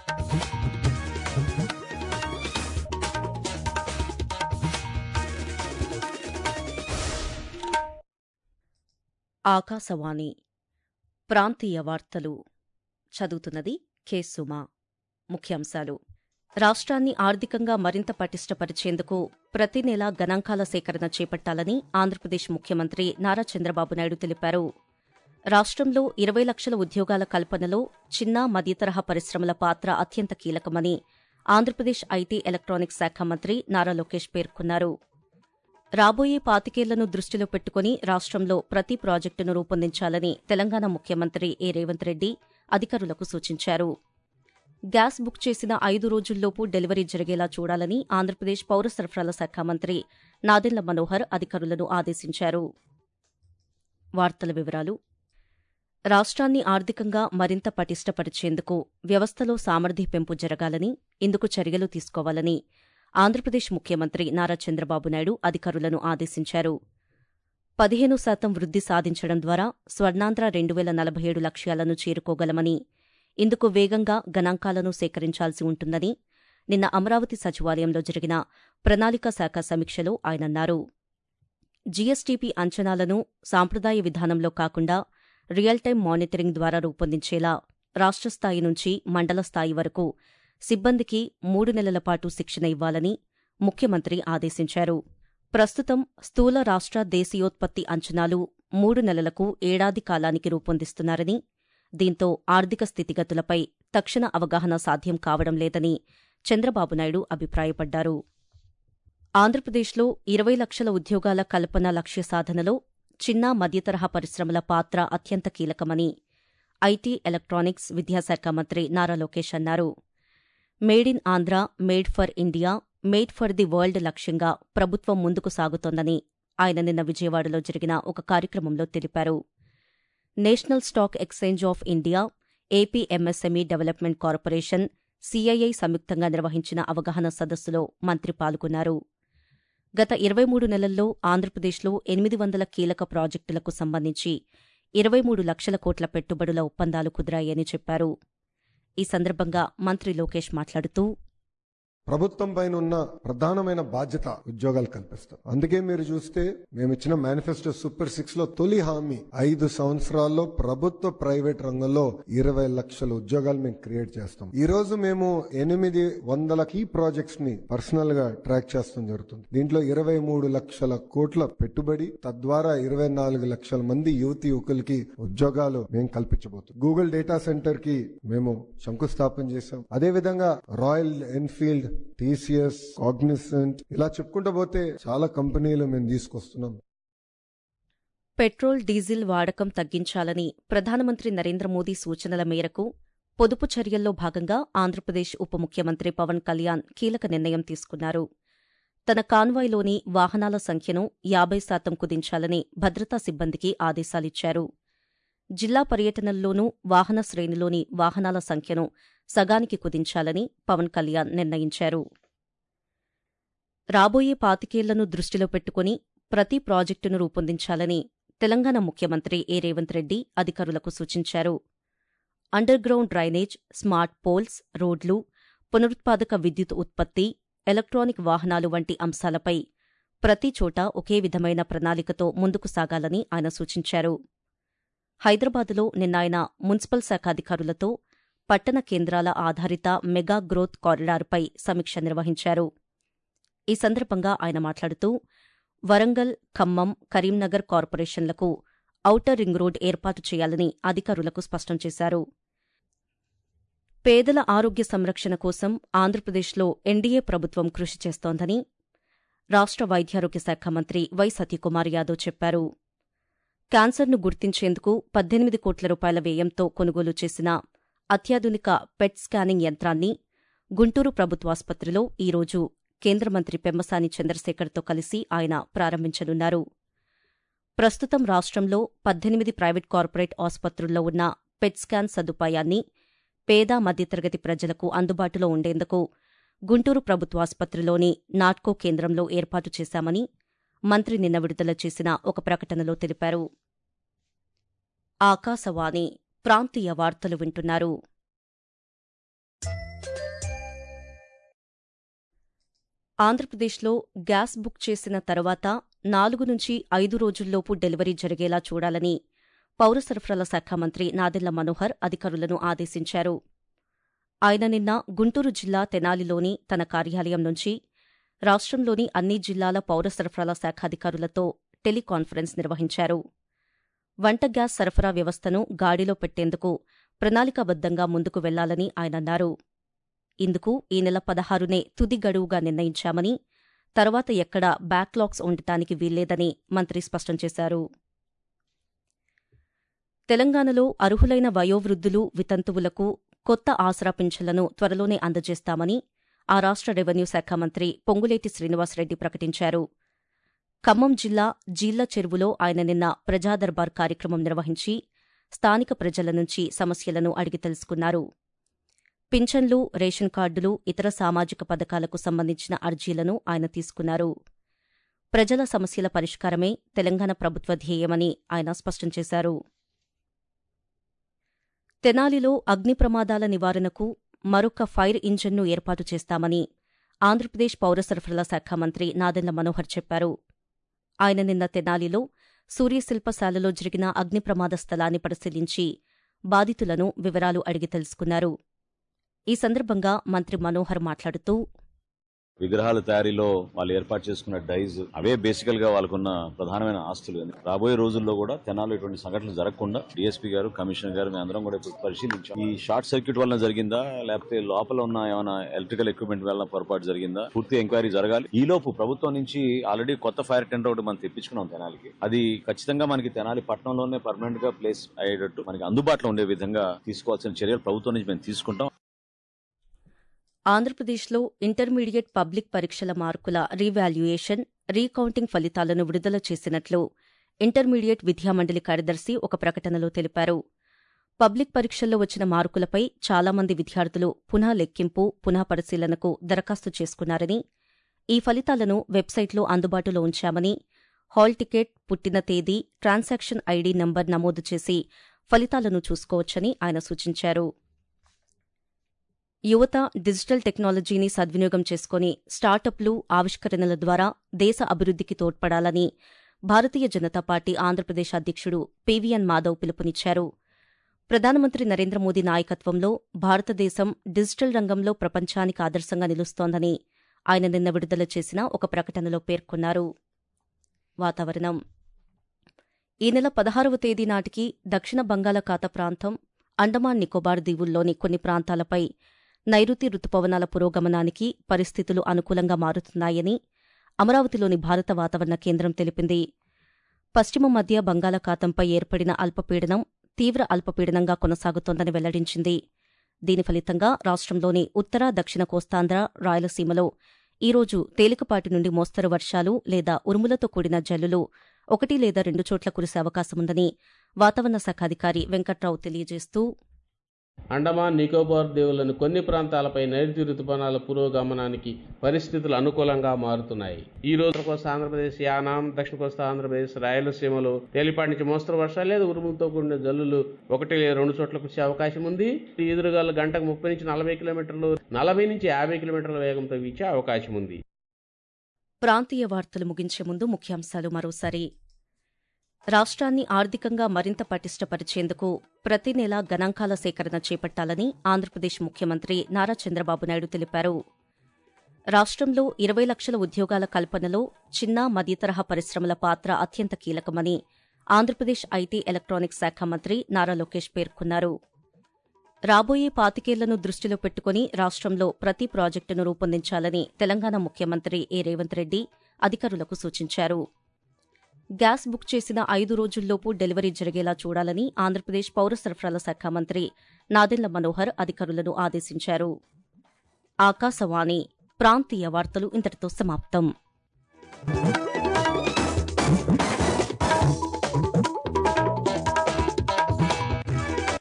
ఆకాశవాణి ప్రాంతీయ వార్తలు చదువుతున్నది కె సుమా ముఖ్యాంశాలు రాష్ట్రాన్ని ఆర్థికంగా మరింత పటిష్టపరిచేందుకు ప్రతి నెలా గణాంకాల సేకరణ చేపట్టాలని ఆంధ్రప్రదేశ్ ముఖ్యమంత్రి నారా చంద్రబాబు నాయుడు తెలిపారు రాష్ట్రంలో ఇరవై లక్షల ఉద్యోగాల కల్పనలో చిన్న మధ్యతరహా పరిశ్రమల పాత్ర అత్యంత కీలకమని ఆంధ్రప్రదేశ్ ఐటీ ఎలక్ట్రానిక్స్ శాఖ మంత్రి నారా లోకేష్ పేర్కొన్నారు రాబోయే పాతికేళ్లను దృష్టిలో పెట్టుకుని రాష్ట్రంలో ప్రతి ప్రాజెక్టును రూపొందించాలని తెలంగాణ ముఖ్యమంత్రి ఏ రేవంత్ రెడ్డి అధికారులకు సూచించారు గ్యాస్ బుక్ చేసిన ఐదు రోజుల్లోపు డెలివరీ జరిగేలా చూడాలని ఆంధ్రప్రదేశ్ పౌర సరఫరాల శాఖ మంత్రి నాదెండ్ల మనోహర్ అధికారులను ఆదేశించారు వార్తల వివరాలు రాష్ట్రాన్ని ఆర్థికంగా మరింత పటిష్టపరిచేందుకు వ్యవస్థలో సామర్థ్య పెంపు జరగాలని ఇందుకు చర్యలు తీసుకోవాలని ఆంధ్రప్రదేశ్ ముఖ్యమంత్రి నారా చంద్రబాబు నాయుడు అధికారులను ఆదేశించారు పదిహేను శాతం వృద్ధి సాధించడం ద్వారా స్వర్ణాంధ్ర రెండు వేల నలభై ఏడు లక్ష్యాలను చేరుకోగలమని ఇందుకు వేగంగా గణాంకాలను సేకరించాల్సి ఉంటుందని నిన్న అమరావతి సచివాలయంలో జరిగిన ప్రణాళికా శాఖ సమీక్షలో ఆయనన్నారు జీఎస్టీపీ అంచనాలను సాంప్రదాయ విధానంలో కాకుండా రియల్ టైం మానిటరింగ్ ద్వారా రూపొందించేలా రాష్ట్ర స్థాయి నుంచి మండల స్థాయి వరకు సిబ్బందికి మూడు నెలల పాటు శిక్షణ ఇవ్వాలని ముఖ్యమంత్రి ఆదేశించారు ప్రస్తుతం స్థూల రాష్ట్ర దేశీయోత్పత్తి అంచనాలు మూడు నెలలకు ఏడాది కాలానికి రూపొందిస్తున్నారని దీంతో ఆర్థిక స్థితిగతులపై తక్షణ అవగాహన సాధ్యం కావడం లేదని చంద్రబాబు నాయుడు అభిప్రాయపడ్డారు ఆంధ్రప్రదేశ్లో ఇరవై లక్షల ఉద్యోగాల కల్పన లక్ష్య సాధనలో చిన్న మధ్యతరహా పరిశ్రమల పాత్ర అత్యంత కీలకమని ఐటీ ఎలక్ట్రానిక్స్ విద్యాశాఖ మంత్రి నారా లోకేష్ అన్నారు made in Andhra made for India made for the world లక్ష్యంగా ప్రభుత్వం ముందుకు సాగుతోందని ఆయన నిన్న విజయవాడలో జరిగిన ఒక కార్యక్రమంలో తెలిపారు national stock exchange of India AP MSME development corporation CII సంయుక్తంగా నిర్వహించిన అవగాహన సదస్సులో మంత్రి పాల్గొన్నారు గత ఇరవై మూడు నెలల్లో ఆంధ్రప్రదేశ్లో ఎనిమిది వందల కీలక ప్రాజెక్టులకు సంబంధించి ఇరవై మూడు లక్షల కోట్ల పెట్టుబడుల ఒప్పందాలు కుదిరాయని చెప్పారు ఈ సందర్భంగా మంత్రి లోకేష్ మాట్లాడుతూ ప్రభుత్వం పైన ఉన్న ప్రధానమైన బాధ్యత ఉద్యోగాలు కల్పిస్తాం అందుకే మీరు చూస్తే మేము ఇచ్చిన మేనిఫెస్టో సూపర్ సిక్స్ లో తొలి హామీ ఐదు సంవత్సరాల్లో ప్రభుత్వ ప్రైవేట్ రంగంలో ఇరవై లక్షల ఉద్యోగాలు మేము క్రియేట్ చేస్తాం ఈ రోజు మేము ఎనిమిది వందల కీ ప్రాజెక్ట్స్ ని పర్సనల్ గా ట్రాక్ చేస్తాం జరుగుతుంది దీంట్లో ఇరవై మూడు లక్షల కోట్ల పెట్టుబడి తద్వారా ఇరవై నాలుగు లక్షల మంది యువతి యువకులకి ఉద్యోగాలు మేము కల్పించబోతున్నాం గూగుల్ డేటా సెంటర్ కి మేము శంకుస్థాపన చేశాం అదే విధంగా రాయల్ ఎన్ఫీల్డ్ టీసీఎస్ కాగ్నిసెంట్ ఇలా చెప్పుకుంటూ పోతే చాలా కంపెనీలు మేము తీసుకొస్తున్నాం పెట్రోల్ డీజిల్ వాడకం తగ్గించాలని ప్రధానమంత్రి నరేంద్ర మోదీ సూచనల మేరకు పొదుపు చర్యల్లో భాగంగా ఆంధ్రప్రదేశ్ ఉప ముఖ్యమంత్రి పవన్ కళ్యాణ్ కీలక నిర్ణయం తీసుకున్నారు తన కాన్వాయ్లోని వాహనాల సంఖ్యను యాభై శాతం కుదించాలని భద్రతా సిబ్బందికి ఆదేశాలిచ్చారు జిల్లా పర్యటనల్లోనూ వాహన శ్రేణిలోని వాహనాల సంఖ్యను సగానికి కుదించాలని పవన్ కళ్యాణ్ నిర్ణయించారు రాబోయే పాతికేళ్లను దృష్టిలో పెట్టుకుని ప్రతి ప్రాజెక్టును రూపొందించాలని తెలంగాణ ముఖ్యమంత్రి ఏ రేవంత్ రెడ్డి అధికారులకు సూచించారు underground drainage smart poles రోడ్లు పునరుత్పాదక విద్యుత్ ఉత్పత్తి ఎలక్ట్రానిక్ వాహనాలు వంటి అంశాలపై ప్రతి చోట ఒకే విధమైన ప్రణాళికతో ముందుకు సాగాలని ఆయన సూచించారు హైదరాబాదులో నిన్న ఆయన మున్సిపల్ శాఖ అధికారులతో పట్టణ కేంద్రాల ఆధారిత మెగా గ్రోత్ కారిడార్పై సమీక్ష నిర్వహించారు ఈ సందర్భంగా ఆయన మాట్లాడుతూ వరంగల్ ఖమ్మం కరీంనగర్ కార్పొరేషన్లకు ఔటర్ రింగ్ రోడ్ ఏర్పాటు చేయాలని అధికారులకు స్పష్టం చేశారు పేదల ఆరోగ్య సంరక్షణ కోసం ఆంధ్రప్రదేశ్లో ఎన్డీఏ ప్రభుత్వం కృషి చేస్తోందని రాష్ట్ర వైద్యారోగ్య శాఖ మంత్రి వై సత్యకుమార్ యాదవ్ చెప్పారు క్యాన్సర్ను గుర్తించేందుకు పద్దెనిమిది కోట్ల రూపాయల వ్యయంతో కొనుగోలు చేసిన అత్యాధునిక పెట్ స్కానింగ్ యంత్రాన్ని గుంటూరు ప్రభుత్వాసుపత్రిలో ఈరోజు కేంద్ర మంత్రి పెమ్మసాని చంద్రశేఖర్తో కలిసి ఆయన ప్రారంభించనున్నారు ప్రస్తుతం రాష్ట్రంలో పద్దెనిమిది ప్రైవేట్ కార్పొరేట్ ఆసుపత్రుల్లో ఉన్న పెట్ స్కాన్ సదుపాయాన్ని పేద మధ్యతరగతి ప్రజలకు అందుబాటులో ఉండేందుకు గుంటూరు ప్రభుత్వాసుపత్రిలోని నాట్కో కేంద్రంలో ఏర్పాటు చేశామని మంత్రి నిన్న విడుదల చేసిన ఒక ప్రకటనలో తెలిపారు ఆకాశవాణి ప్రాంతీయ వార్తలు వింటున్నారు ఆంధ్రప్రదేశ్లో గ్యాస్ బుక్ చేసిన తర్వాత నాలుగు నుంచి ఐదు రోజుల్లోపు డెలివరీ జరిగేలా చూడాలని పౌర సరఫరాల శాఖ మంత్రి నాదెళ్ల మనోహర్ అధికారులను ఆదేశించారు ఆయన నిన్న గుంటూరు జిల్లా తెనాలిలోని తన కార్యాలయం నుంచి రాష్ట్రంలోని అన్ని జిల్లాల పౌర సరఫరాల శాఖ అధికారులతో టెలికాన్ఫరెన్స్ నిర్వహించారు వంట గ్యాస్ సరఫరా వ్యవస్థను గాడిలో పెట్టేందుకు ప్రణాళికాబద్దంగా ముందుకు వెళ్లాలని ఆయన అన్నారు ఇందుకు ఈ నెల పదహారునే తుది గడువుగా నిర్ణయించామని తర్వాత ఎక్కడా బ్యాక్లాగ్స్ ఉండటానికి వీల్లేదని మంత్రి స్పష్టం చేశారు తెలంగాణలో అర్హులైన వయోవృద్ధులు వితంతువులకు కొత్త ఆసరా పింఛన్లను త్వరలోనే అందజేస్తామని ఆ రాష్ట్ర రెవెన్యూ శాఖ మంత్రి పొంగులేటి శ్రీనివాసరెడ్డి ప్రకటించారు ఖమ్మం జిల్లా జీళ్ల చెరువులో ఆయన నిన్న ప్రజాదర్బార్ కార్యక్రమం నిర్వహించి స్థానిక ప్రజల నుంచి సమస్యలను అడిగి తెలుసుకున్నారు పింఛన్లు రేషన్ కార్డులు ఇతర సామాజిక పథకాలకు సంబంధించిన అర్జీలను ఆయన తీసుకున్నారు ప్రజల సమస్యల పరిష్కారమే తెలంగాణ ప్రభుత్వ ధ్యేయమని ఆయన స్పష్టం చేశారు తెనాలిలో అగ్ని ప్రమాదాల నివారణకు మరొక ఫైర్ ఇంజన్ను ఏర్పాటు చేస్తామని ఆంధ్రప్రదేశ్ పౌర సరఫరాల శాఖ మంత్రి నాదెండ్ల మనోహర్ చెప్పారు ఆయన నిన్న తెనాలిలో సూర్యశిల్పశాలలో జరిగిన అగ్ని ప్రమాద స్థలాన్ని పరిశీలించి బాధితులను వివరాలు అడిగి తెలుసుకున్నారు ఈ సందర్భంగా మంత్రి మనోహర్ మాట్లాడుతూ విగ్రహాల తయారీలో వాళ్ళు ఏర్పాటు చేసుకున్న డైజ్ అవే బేసికల్ గా వాళ్ళకున్న ప్రధానమైన ఆస్తులు అని రాబోయే రోజుల్లో కూడా తెనాలు ఇటువంటి సంఘటనలు జరగకుండా డిఎస్పీ గారు కమిషనర్ గారు మేము అందరం కూడా ఇప్పుడు పరిశీలించాం ఈ షార్ట్ సర్క్యూట్ వల్ల జరిగిందా లేకపోతే లోపల ఉన్న ఏమైనా ఎలక్ట్రికల్ ఎక్విప్మెంట్ వల్ల పొరపాటు జరిగిందా పూర్తి ఎంక్వైరీ జరగాలి ఈ లోపు ప్రభుత్వం నుంచి ఆల్రెడీ కొత్త ఫైర్ టెండర్ ఒకటి మనం తెప్పించుకున్నాం తెనాలికి అది ఖచ్చితంగా మనకి తెనాలి పట్టణంలోనే పర్మనెంట్ గా ప్లేస్ అయ్యేటట్టు మనకి అందుబాటులో ఉండే విధంగా తీసుకోవాల్సిన చర్యలు ప్రభుత్వం నుంచి మేము తీసుకుంటాం ఆంధ్రప్రదేశ్లో ఇంటర్మీడియట్ పబ్లిక్ పరీక్షల మార్కుల రీవాల్యుయేషన్ రీకౌంటింగ్ ఫలితాలను విడుదల చేసినట్లు ఇంటర్మీడియట్ విద్యామండలి కార్యదర్శి ఒక ప్రకటనలో తెలిపారు పబ్లిక్ పరీక్షల్లో వచ్చిన మార్కులపై చాలామంది విద్యార్థులు పునః లెక్కింపు పునః పరిశీలనకు దరఖాస్తు చేసుకున్నారని ఈ ఫలితాలను వెబ్సైట్లో అందుబాటులో ఉంచామని హాల్ టికెట్ పుట్టిన తేదీ ట్రాన్సాక్షన్ ఐడీ నంబర్ నమోదు చేసి ఫలితాలను చూసుకోవచ్చని ఆయన సూచించారు యువత డిజిటల్ టెక్నాలజీని సద్వినియోగం చేసుకుని స్టార్టప్లు ఆవిష్కరణల ద్వారా దేశ అభివృద్ధికి తోడ్పడాలని భారతీయ జనతా పార్టీ ఆంధ్రప్రదేశ్ అధ్యక్షుడు పీవీఎన్ మాధవ్ పిలుపునిచ్చారు ప్రధానమంత్రి నరేంద్ర మోదీ నాయకత్వంలో భారతదేశం డిజిటల్ రంగంలో ప్రపంచానికి ఆదర్శంగా నిలుస్తోందని ఆయన నిన్న విడుదల చేసిన ఒక ప్రకటనలో పేర్కొన్నారు వాతావరణం ఈ నెల పదహారవ తేదీ నాటికి దక్షిణ బంగాళాఖాత ప్రాంతం అండమాన్ నికోబార్ దీవుల్లోని కొన్ని ప్రాంతాలపై నైరుతి రుతుపవనాల పురోగమనానికి పరిస్థితులు అనుకూలంగా మారుతున్నాయని అమరావతిలోని భారత వాతావరణ కేంద్రం తెలిపింది పశ్చిమ మధ్య బంగాళాఖాతంపై ఏర్పడిన అల్పపీడనం తీవ్ర అల్పపీడనంగా కొనసాగుతోందని వెల్లడించింది దీని ఫలితంగా రాష్ట్రంలోని ఉత్తర దక్షిణ కోస్తాంధ్ర రాయలసీమలో ఈరోజు తేలికపాటి నుండి మోస్తరు వర్షాలు లేదా ఉరుములతో కూడిన జల్లులు ఒకటి లేదా రెండు చోట్ల కురిసే అవకాశముందని వాతావరణ శాఖ అధికారి వెంకట్రావు తెలియజేస్తూ అండమాన్ నికోబార్ దీవుల్లోని కొన్ని ప్రాంతాలపై నైరుతి రుతుపవనాల పురోగమనానికి పరిస్థితులు అనుకూలంగా మారుతున్నాయి ఈ రోజు కోస్తా ఆంధ్రప్రదేశ్ యానాం దక్షిణ కోస్తా ఆంధ్రప్రదేశ్ రాయలసీమలో తేలిపాటి నుంచి మోస్తరు వర్షాలు లేదా ఉరుములతో కూడిన జల్లులు ఒకటి లేదా రెండు చోట్ల కురిసే అవకాశం ఉంది ఈ ఎదురుగాలు గంటకు ముప్పై నుంచి నలభై కిలోమీటర్లు నలభై నుంచి యాభై కిలోమీటర్ల వేగంతో వీచే అవకాశం ఉంది ప్రాంతీయ వార్తలు ముగించే ముందు ముఖ్యాంశాలు మరోసారి రాష్ట్రాన్ని ఆర్థికంగా మరింత పటిష్టపరిచేందుకు ప్రతి నెలా గణాంకాల సేకరణ చేపట్టాలని ఆంధ్రప్రదేశ్ ముఖ్యమంత్రి నారా చంద్రబాబు నాయుడు తెలిపారు రాష్ట్రంలో ఇరవై లక్షల ఉద్యోగాల కల్పనలో చిన్న మధ్యతరహా పరిశ్రమల పాత్ర అత్యంత కీలకమని ఆంధ్రప్రదేశ్ ఐటీ ఎలక్ట్రానిక్స్ శాఖ మంత్రి నారా లోకేష్ పేర్కొన్నారు రాబోయే పాతికేళ్లను దృష్టిలో పెట్టుకుని రాష్ట్రంలో ప్రతి ప్రాజెక్టును రూపొందించాలని తెలంగాణ ముఖ్యమంత్రి ఏ రేవంత్ రెడ్డి అధికారులకు సూచించారు గ్యాస్ బుక్ చేసిన ఐదు రోజుల్లోపు డెలివరీ జరిగేలా చూడాలని ఆంధ్రప్రదేశ్ పౌర సరఫరాల శాఖ మంత్రి నాదెండ్ల మనోహర్ అధికారులను ఆదేశించారు ఆకాశవాణి ప్రాంతీయ వార్తలు ఇంతటితో సమాప్తం